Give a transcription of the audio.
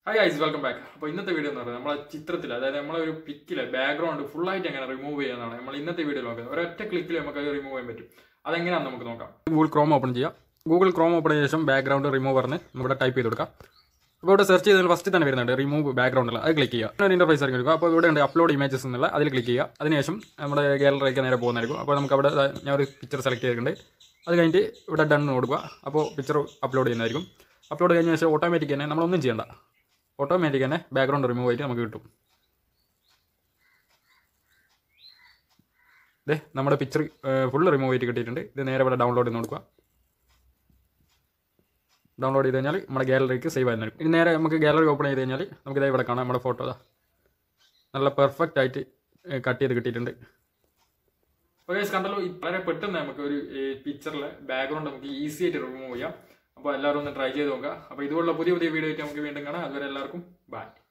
hi ice welcome back അപ്പോൾ ഇന്നത്തെ video എന്ന് പറയുന്നത് നമ്മളെ ചിത്രത്തിൽ അതായത് നമ്മളെ ഒരു പിക്കിലെ ബാക്ക്ഗ്രൗണ്ട് ഫുൾ ആയിട്ട് എങ്ങനെ റിമൂവ് ചെയ്യാന്നാണ് നമ്മൾ ഇന്നത്തെ വീഡിയോ നോക്കുന്നത് ഒരൊറ്റ ക്ലിക്കിൽ നമുക്ക് അത് റിമൂവ് ചെയ്യാൻ പറ്റും അതെങ്ങനെയാണെന്ന് നമുക്ക് നോക്കാം ഗൂഗിൾ ക്രോം ഓപ്പൺ ചെയ്യാം ഗൂഗിൾ ക്രോം ഓപ്പൺ ചെയ്ത ശേഷം ബാക്ക്ഗ്രൗണ്ട് റിമൂവ് പറഞ്ഞ് ഇവിടെ ടൈപ്പ് ചെയ്ത് കൊടുക്കാം അപ്പോൾ ഇവിടെ സെർച്ച് ചെയ്തതിൽ ഫസ്റ്റ് തന്നെ വരുന്നുണ്ട് റിമൂവ് ബാക്ക്ഗ്രൗണ്ടിൽ അത് ക്ലിക്ക് ചെയ്യുക ഒരു ഇൻ്റർഫേസ് ആയിരിക്കും എടുക്കുക അപ്പോൾ ഇവിടെ ഉണ്ട് അപ്ലോഡ് ഇമേജസ് എന്നുള്ള അതിൽ ക്ലിക്ക് ചെയ്യുക അതിനുശേഷം നമ്മുടെ ഗാലറിയൊക്കെ നേരെ പോകുന്നതായിരിക്കും അപ്പോൾ നമുക്ക് അവിടെ ദാ ഞാൻ ഒരു പിക്ചർ സെലക്ട് ചെയ്തിട്ടുണ്ട് അത് കഴിഞ്ഞിട്ട് ഇവിടെ ഡൺ കൊടുക്കുക അപ്പോൾ പിക്ചർ അപ്ലോഡ് ചെയ്യുന്നതായിരിക്കും അപ്ലോഡ് കഴിഞ്ഞ ശേഷം ഓട്ടോമാറ്റിക് തന്നെ നമ്മളൊന്നും ചെയ്യണ്ട ഓട്ടോമാറ്റിക് തന്നെ ബാക്ക്ഗ്രൗണ്ട് റിമൂവ് ആയിട്ട് നമുക്ക് കിട്ടും ഇതേ നമ്മുടെ പിക്ചർ ഫുള്ള് റിമൂവ് ആയിട്ട് കിട്ടിയിട്ടുണ്ട് ഇത് നേരെ ഇവിടെ ഡൗൺലോഡ് ചെയ്ത് കൊടുക്കുക ഡൗൺലോഡ് ചെയ്ത് കഴിഞ്ഞാൽ നമ്മുടെ ഗാലറിക്ക് സേവ് ആയിരുന്നു ഇനി നേരെ നമുക്ക് ഗാലറി ഓപ്പൺ ചെയ്ത് കഴിഞ്ഞാൽ നമുക്ക് ഇതേ ഇവിടെ കാണാം നമ്മുടെ ഫോട്ടോ ഇതാ നല്ല പെർഫെക്റ്റ് ആയിട്ട് കട്ട് ചെയ്ത് കിട്ടിയിട്ടുണ്ട് അപ്പോൾ ഗൈസ് കണ്ടല്ലോ ഈ വളരെ പെട്ടെന്ന് നമുക്ക് ഒരു പിക്ചറിലെ ബാക്ക്ഗ്രൗണ്ട് നമുക്ക് ഈസി ആയിട്ട് റിമൂവ് ചെയ്യാം അപ്പോൾ എല്ലാവരും ഒന്ന് ട്രൈ ചെയ്ത് നോക്കുക അപ്പോൾ ഇതുപോലുള്ള പുതിയ പുതിയ വീഡിയോ ആയിട്ട് നമുക്ക് വീണ്ടും കാണാം അതുവരെ എല്ലാവർക്കും ബൈ